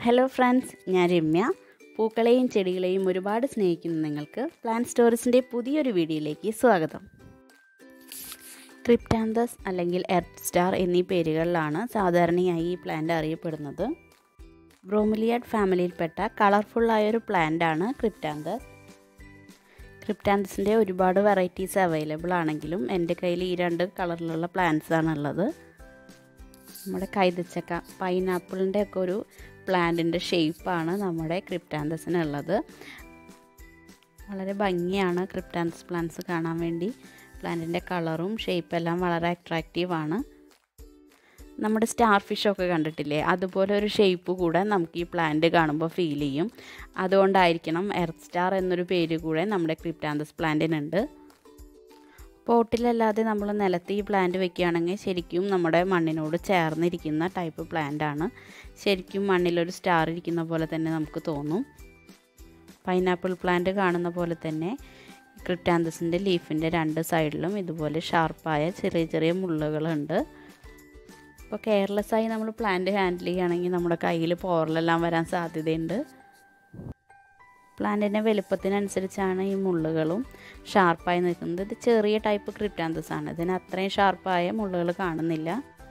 hello friends ഞാൻ രമ്യ പൂക്കളെയും ചെടികളെയും ഒരുപാട് സ്നേഹിക്കുന്ന നിങ്ങൾക്ക് പ്ലാൻ സ്റ്റോറീസിൻ്റെ പുതിയൊരു വീഡിയോയിലേക്ക് സ്വാഗതം ക്രിപ്റ്റാന്തസ് അല്ലെങ്കിൽ എർത്ത് സ്റ്റാർ എന്നീ പേരുകളിലാണ് സാധാരണയായി ഈ പ്ലാന്റ് അറിയപ്പെടുന്നത് ബ്രോമിലിയാഡ് ഫാമിലിയിൽപ്പെട്ട കളർഫുള്ളായൊരു പ്ലാന്റാണ് ക്രിപ്റ്റാന്തസ് ക്രിപ്റ്റാന്തസിൻ്റെ ഒരുപാട് വെറൈറ്റീസ് അവൈലബിൾ ആണെങ്കിലും എൻ്റെ കയ്യിൽ ഈ രണ്ട് കളറിലുള്ള പ്ലാന്റ്സ് ആണുള്ളത് നമ്മുടെ കൈതച്ചക്ക പൈനാപ്പിളിൻ്റെ ഒക്കെ ഒരു പ്ലാന്റിൻ്റെ ഷേപ്പാണ് നമ്മുടെ ക്രിപ്റ്റാന്തസിനുള്ളത് വളരെ ഭംഗിയാണ് ക്രിപ്റ്റാന്തസ് പ്ലാന്റ്സ് കാണാൻ വേണ്ടി പ്ലാന്റിൻ്റെ കളറും ഷേപ്പെല്ലാം വളരെ അട്രാക്റ്റീവാണ് നമ്മുടെ സ്റ്റാർ ഫിഷൊക്കെ കണ്ടിട്ടില്ലേ അതുപോലെ ഒരു ഷേപ്പ് കൂടെ നമുക്ക് ഈ പ്ലാന്റ് കാണുമ്പോൾ ഫീൽ ചെയ്യും അതുകൊണ്ടായിരിക്കണം എർത്ത് സ്റ്റാർ എന്നൊരു പേര് കൂടെ നമ്മുടെ ക്രിപ്റ്റാന്തസ് പ്ലാന്റിനുണ്ട് പോട്ടിലല്ലാതെ നമ്മൾ നിലത്ത് ഈ പ്ലാന്റ് വെക്കുകയാണെങ്കിൽ ശരിക്കും നമ്മുടെ മണ്ണിനോട് ചേർന്നിരിക്കുന്ന ടൈപ്പ് പ്ലാന്റ് ആണ് ശരിക്കും മണ്ണിലൊരു സ്റ്റാർ ഇരിക്കുന്ന പോലെ തന്നെ നമുക്ക് തോന്നും പൈനാപ്പിൾ പ്ലാന്റ് കാണുന്ന പോലെ തന്നെ ക്രിപ്റ്റാന്തസിൻ്റെ ലീഫിൻ്റെ രണ്ട് സൈഡിലും ഇതുപോലെ ഷാർപ്പായ ചെറിയ ചെറിയ മുള്ളുകളുണ്ട് ഇപ്പോൾ കെയർലെസ്സായി നമ്മൾ പ്ലാന്റ് ഹാൻഡിൽ ചെയ്യുകയാണെങ്കിൽ നമ്മുടെ കയ്യിൽ പോറലെല്ലാം വരാൻ സാധ്യതയുണ്ട് പ്ലാന്റിൻ്റെ വലുപ്പത്തിനനുസരിച്ചാണ് ഈ മുള്ളുകളും ഷാർപ്പായി നിൽക്കുന്നത് ഇത് ചെറിയ ടൈപ്പ് ക്രിപ്റ്റാന്തസ് ആണ് ഇതിന് അത്രയും ഷാർപ്പായ മുള്ളുകൾ കാണുന്നില്ല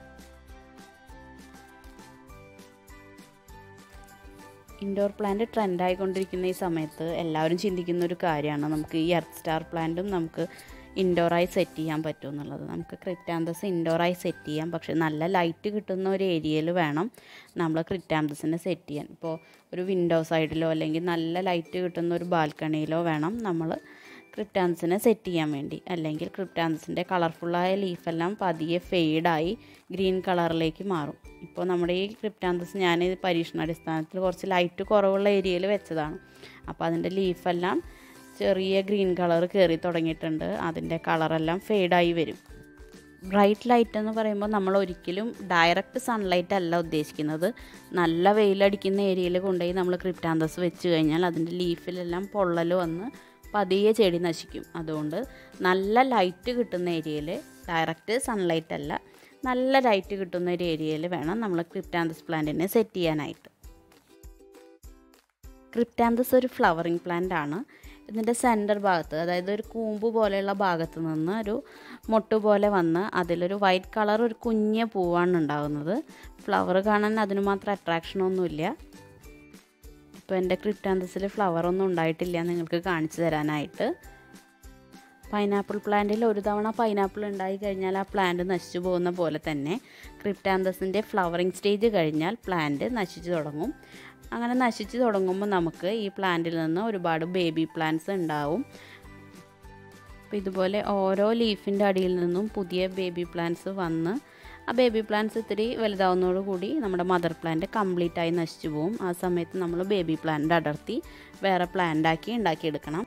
ഇൻഡോർ പ്ലാന്റ് ട്രെൻഡായിക്കൊണ്ടിരിക്കുന്ന ഈ സമയത്ത് എല്ലാവരും ചിന്തിക്കുന്ന ഒരു കാര്യമാണ് നമുക്ക് ഈ എർത്ത് സ്റ്റാർ പ്ലാന്റും നമുക്ക് ഇൻഡോറായി സെറ്റ് ചെയ്യാൻ പറ്റും എന്നുള്ളത് നമുക്ക് ക്രിപ്റ്റാന്തസ് ഇൻഡോറായി സെറ്റ് ചെയ്യാം പക്ഷേ നല്ല ലൈറ്റ് കിട്ടുന്ന ഒരു ഏരിയയിൽ വേണം നമ്മൾ ക്രിപ്റ്റാന്തസിനെ സെറ്റ് ചെയ്യാൻ ഇപ്പോൾ ഒരു വിൻഡോ സൈഡിലോ അല്ലെങ്കിൽ നല്ല ലൈറ്റ് കിട്ടുന്ന ഒരു ബാൽക്കണിയിലോ വേണം നമ്മൾ ക്രിപ്റ്റാന്തസിനെ സെറ്റ് ചെയ്യാൻ വേണ്ടി അല്ലെങ്കിൽ ക്രിപ്റ്റാന്തസിൻ്റെ കളർഫുള്ളായ ലീഫെല്ലാം പതിയെ ഫെയ്ഡായി ഗ്രീൻ കളറിലേക്ക് മാറും ഇപ്പോൾ നമ്മുടെ ഈ ക്രിപ്റ്റാന്തസ് ഞാൻ പരീക്ഷണാടിസ്ഥാനത്തിൽ കുറച്ച് ലൈറ്റ് കുറവുള്ള ഏരിയയിൽ വെച്ചതാണ് അപ്പോൾ അതിൻ്റെ ലീഫെല്ലാം ചെറിയ ഗ്രീൻ കളർ കയറി തുടങ്ങിയിട്ടുണ്ട് അതിൻ്റെ കളറെല്ലാം ഫെയ്ഡായി വരും ബ്രൈറ്റ് ലൈറ്റ് എന്ന് പറയുമ്പോൾ നമ്മൾ ഒരിക്കലും ഡയറക്റ്റ് സൺലൈറ്റ് അല്ല ഉദ്ദേശിക്കുന്നത് നല്ല വെയിലടിക്കുന്ന ഏരിയയിൽ കൊണ്ടുപോയി നമ്മൾ ക്രിപ്റ്റാന്തസ് വെച്ച് കഴിഞ്ഞാൽ അതിൻ്റെ ലീഫിലെല്ലാം പൊള്ളൽ വന്ന് പതിയെ ചെടി നശിക്കും അതുകൊണ്ട് നല്ല ലൈറ്റ് കിട്ടുന്ന ഏരിയയിൽ ഡയറക്റ്റ് സൺലൈറ്റ് അല്ല നല്ല ലൈറ്റ് കിട്ടുന്ന ഒരു ഏരിയയിൽ വേണം നമ്മൾ ക്രിപ്റ്റാന്തസ് പ്ലാന്റിനെ സെറ്റ് ചെയ്യാനായിട്ട് ക്രിപ്റ്റാന്തസ് ഒരു ഫ്ലവറിങ് പ്ലാന്റ് ആണ് ഇതിൻ്റെ സെൻറ്റർ ഭാഗത്ത് അതായത് ഒരു കൂമ്പ് പോലെയുള്ള ഭാഗത്ത് നിന്ന് ഒരു മൊട്ട് പോലെ വന്ന് അതിലൊരു വൈറ്റ് കളർ ഒരു കുഞ്ഞ പൂവാണ് ഉണ്ടാകുന്നത് ഫ്ലവർ കാണാൻ അതിന് മാത്രം അട്രാക്ഷനൊന്നുമില്ല ഇപ്പോൾ എൻ്റെ ക്രിപ്റ്റാന്തസിൽ ഫ്ലവറൊന്നും ഉണ്ടായിട്ടില്ല നിങ്ങൾക്ക് കാണിച്ചു തരാനായിട്ട് പൈനാപ്പിൾ പ്ലാന്റിൽ ഒരു തവണ പൈനാപ്പിൾ ഉണ്ടായി കഴിഞ്ഞാൽ ആ പ്ലാന്റ് നശിച്ചു പോകുന്ന പോലെ തന്നെ ക്രിപ്റ്റാന്തസിൻ്റെ ഫ്ലവറിങ് സ്റ്റേജ് കഴിഞ്ഞാൽ പ്ലാന്റ് നശിച്ചു തുടങ്ങും അങ്ങനെ നശിച്ചു തുടങ്ങുമ്പോൾ നമുക്ക് ഈ പ്ലാന്റിൽ നിന്ന് ഒരുപാട് ബേബി പ്ലാന്റ്സ് ഉണ്ടാവും അപ്പോൾ ഇതുപോലെ ഓരോ ലീഫിൻ്റെ അടിയിൽ നിന്നും പുതിയ ബേബി പ്ലാന്റ്സ് വന്ന് ആ ബേബി പ്ലാന്റ്സ് ഇത്തിരി വലുതാവുന്നതോടുകൂടി നമ്മുടെ മദർ പ്ലാന്റ് കംപ്ലീറ്റ് ആയി നശിച്ചു പോകും ആ സമയത്ത് നമ്മൾ ബേബി പ്ലാന്റ് അടർത്തി വേറെ പ്ലാന്റ് ആക്കി ഉണ്ടാക്കിയെടുക്കണം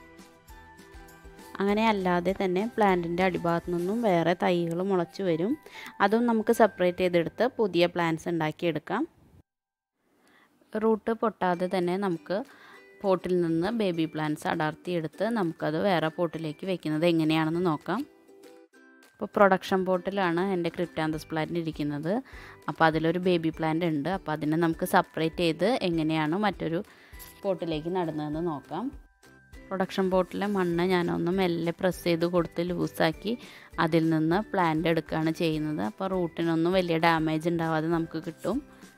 അങ്ങനെ അല്ലാതെ തന്നെ പ്ലാന്റിൻ്റെ അടിഭാഗത്തു നിന്നും വേറെ തൈകൾ മുളച്ചു വരും അതും നമുക്ക് സെപ്പറേറ്റ് ചെയ്തെടുത്ത് പുതിയ പ്ലാന്റ്സ് ഉണ്ടാക്കിയെടുക്കാം റൂട്ട് പൊട്ടാതെ തന്നെ നമുക്ക് പോട്ടിൽ നിന്ന് ബേബി പ്ലാന്റ്സ് അടർത്തിയെടുത്ത് നമുക്കത് വേറെ പോട്ടിലേക്ക് വെക്കുന്നത് എങ്ങനെയാണെന്ന് നോക്കാം ഇപ്പോൾ പ്രൊഡക്ഷൻ പോട്ടിലാണ് എൻ്റെ ക്രിപ്റ്റാന്തസ് പ്ലാന്റ് ഇരിക്കുന്നത് അപ്പോൾ അതിലൊരു ബേബി പ്ലാന്റ് ഉണ്ട് അപ്പോൾ അതിനെ നമുക്ക് സെപ്പറേറ്റ് ചെയ്ത് എങ്ങനെയാണ് മറ്റൊരു പോട്ടിലേക്ക് നടുന്നതെന്ന് നോക്കാം പ്രൊഡക്ഷൻ പോട്ടിലെ മണ്ണ് ഞാനൊന്ന് മെല്ലെ പ്രസ് ചെയ്ത് കൊടുത്ത് ലൂസാക്കി അതിൽ നിന്ന് പ്ലാന്റ് എടുക്കുകയാണ് ചെയ്യുന്നത് അപ്പോൾ റൂട്ടിനൊന്നും വലിയ ഡാമേജ് ഉണ്ടാവാതെ നമുക്ക് കിട്ടും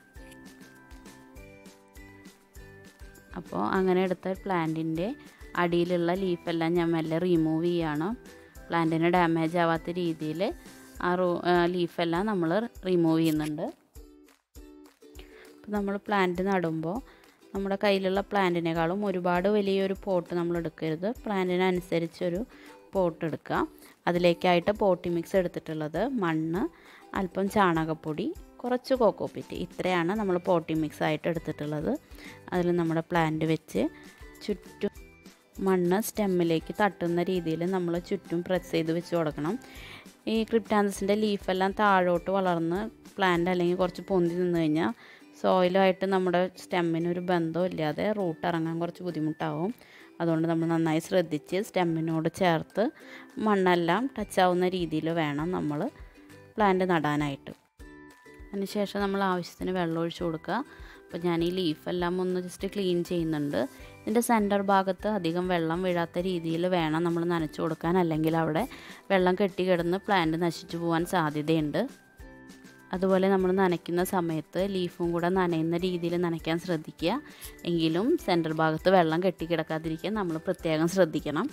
അപ്പോൾ അങ്ങനെ എടുത്ത പ്ലാന്റിൻ്റെ അടിയിലുള്ള ലീഫെല്ലാം ഞാൻ മെല്ലെ റിമൂവ് ചെയ്യാണ് പ്ലാന്റിന് ഡാമേജ് ആവാത്ത രീതിയിൽ ആ റൂ ലീഫെല്ലാം നമ്മൾ റിമൂവ് ചെയ്യുന്നുണ്ട് അപ്പോൾ നമ്മൾ പ്ലാന്റ് നടുമ്പോൾ നമ്മുടെ കയ്യിലുള്ള പ്ലാന്റിനേക്കാളും ഒരുപാട് വലിയൊരു പോട്ട് നമ്മൾ എടുക്കരുത് പ്ലാന്റിനനുസരിച്ചൊരു പോട്ട് എടുക്കുക അതിലേക്കായിട്ട് പോട്ടി മിക്സ് എടുത്തിട്ടുള്ളത് മണ്ണ് അല്പം ചാണകപ്പൊടി കുറച്ച് കോക്കോപ്പിറ്റ് ഇത്രയാണ് നമ്മൾ പോട്ടി മിക്സ് ആയിട്ട് എടുത്തിട്ടുള്ളത് അതിൽ നമ്മുടെ പ്ലാന്റ് വെച്ച് ചുറ്റും മണ്ണ് സ്റ്റെമ്മിലേക്ക് തട്ടുന്ന രീതിയിൽ നമ്മൾ ചുറ്റും പ്രസ് ചെയ്ത് വെച്ച് കൊടുക്കണം ഈ ക്രിപ്റ്റാന്തസിൻ്റെ ലീഫെല്ലാം താഴോട്ട് വളർന്ന് പ്ലാന്റ് അല്ലെങ്കിൽ കുറച്ച് പൊന്തി നിന്ന് കഴിഞ്ഞാൽ സോയിലുമായിട്ട് നമ്മുടെ സ്റ്റെമ്മിന് ഒരു ബന്ധവും ഇല്ലാതെ റൂട്ട് ഇറങ്ങാൻ കുറച്ച് ബുദ്ധിമുട്ടാവും അതുകൊണ്ട് നമ്മൾ നന്നായി ശ്രദ്ധിച്ച് സ്റ്റെമ്മിനോട് ചേർത്ത് മണ്ണെല്ലാം ടച്ച് ആവുന്ന രീതിയിൽ വേണം നമ്മൾ പ്ലാന്റ് നടാനായിട്ട് അതിനുശേഷം നമ്മൾ ആവശ്യത്തിന് വെള്ളം ഒഴിച്ച് കൊടുക്കുക അപ്പോൾ ഞാൻ ഈ ലീഫെല്ലാം ഒന്ന് ജസ്റ്റ് ക്ലീൻ ചെയ്യുന്നുണ്ട് ഇതിൻ്റെ സെൻറ്റർ ഭാഗത്ത് അധികം വെള്ളം വീഴാത്ത രീതിയിൽ വേണം നമ്മൾ നനച്ചു കൊടുക്കാൻ അല്ലെങ്കിൽ അവിടെ വെള്ളം കെട്ടി കിടന്ന് പ്ലാന്റ് നശിച്ചു പോകാൻ സാധ്യതയുണ്ട് അതുപോലെ നമ്മൾ നനയ്ക്കുന്ന സമയത്ത് ലീഫും കൂടെ നനയുന്ന രീതിയിൽ നനയ്ക്കാൻ ശ്രദ്ധിക്കുക എങ്കിലും സെൻറ്റർ ഭാഗത്ത് വെള്ളം കെട്ടിക്കിടക്കാതിരിക്കാൻ നമ്മൾ പ്രത്യേകം ശ്രദ്ധിക്കണം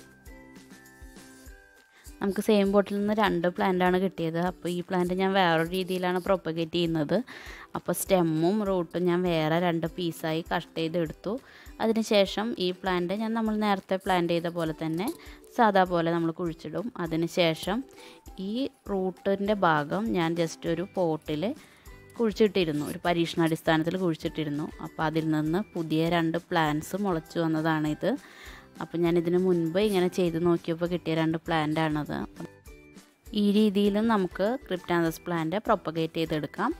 നമുക്ക് സെയിം ബോട്ടിൽ നിന്ന് രണ്ട് പ്ലാന്റാണ് കിട്ടിയത് അപ്പോൾ ഈ പ്ലാന്റ് ഞാൻ വേറൊരു രീതിയിലാണ് പ്രൊപ്പഗേറ്റ് ചെയ്യുന്നത് അപ്പോൾ സ്റ്റെമ്മും റൂട്ടും ഞാൻ വേറെ രണ്ട് പീസായി കട്ട് ചെയ്തെടുത്തു അതിനുശേഷം ഈ പ്ലാന്റ് ഞാൻ നമ്മൾ നേരത്തെ പ്ലാന്റ് ചെയ്ത പോലെ തന്നെ സാധാ പോലെ നമ്മൾ കുഴിച്ചിടും അതിനുശേഷം ഈ റൂട്ടിൻ്റെ ഭാഗം ഞാൻ ജസ്റ്റ് ഒരു പോട്ടിൽ കുഴിച്ചിട്ടിരുന്നു ഒരു പരീക്ഷണാടിസ്ഥാനത്തിൽ കുഴിച്ചിട്ടിരുന്നു അപ്പോൾ അതിൽ നിന്ന് പുതിയ രണ്ട് പ്ലാന്റ്സ് മുളച്ചു വന്നതാണിത് അപ്പോൾ ഞാൻ ഇതിന് മുൻപ് ഇങ്ങനെ ചെയ്ത് നോക്കിയപ്പോൾ കിട്ടിയ രണ്ട് പ്ലാന്റ് ആണത് ഈ രീതിയിലും നമുക്ക് ക്രിപ്റ്റാന്തസ് പ്ലാന്റ് പ്രൊപ്പഗേറ്റ് ചെയ്തെടുക്കാം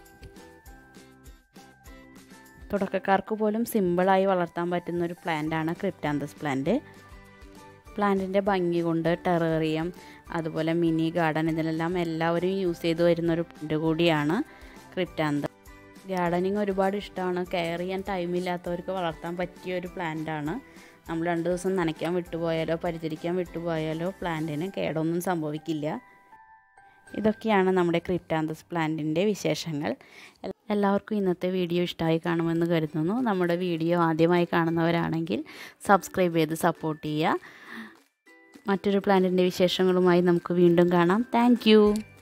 തുടക്കക്കാർക്ക് പോലും സിമ്പിളായി വളർത്താൻ പറ്റുന്ന ഒരു പ്ലാന്റാണ് ക്രിപ്റ്റാന്തസ് പ്ലാന്റ് പ്ലാന്റിൻ്റെ ഭംഗി കൊണ്ട് ടെറേറിയം അതുപോലെ മിനി ഗാർഡൻ ഇതിലെല്ലാം എല്ലാവരും യൂസ് ചെയ്തു വരുന്ന ഒരു പ്ലാന്റ് കൂടിയാണ് ക്രിപ്റ്റാന്ത ഗാർഡനിങ് ഒരുപാട് ഇഷ്ടമാണ് കെയർ ചെയ്യാൻ ടൈമില്ലാത്തവർക്ക് വളർത്താൻ പറ്റിയ ഒരു പ്ലാന്റാണ് നമ്മൾ രണ്ട് ദിവസം നനയ്ക്കാൻ വിട്ടുപോയാലോ പരിചരിക്കാൻ വിട്ടുപോയാലോ പ്ലാന്റിന് കേടൊന്നും സംഭവിക്കില്ല ഇതൊക്കെയാണ് നമ്മുടെ ക്രിപ്റ്റാന്തസ് പ്ലാന്റിൻ്റെ വിശേഷങ്ങൾ എല്ലാവർക്കും ഇന്നത്തെ വീഡിയോ ഇഷ്ടമായി കാണുമെന്ന് കരുതുന്നു നമ്മുടെ വീഡിയോ ആദ്യമായി കാണുന്നവരാണെങ്കിൽ സബ്സ്ക്രൈബ് ചെയ്ത് സപ്പോർട്ട് ചെയ്യുക മറ്റൊരു പ്ലാന്റിൻ്റെ വിശേഷങ്ങളുമായി നമുക്ക് വീണ്ടും കാണാം താങ്ക്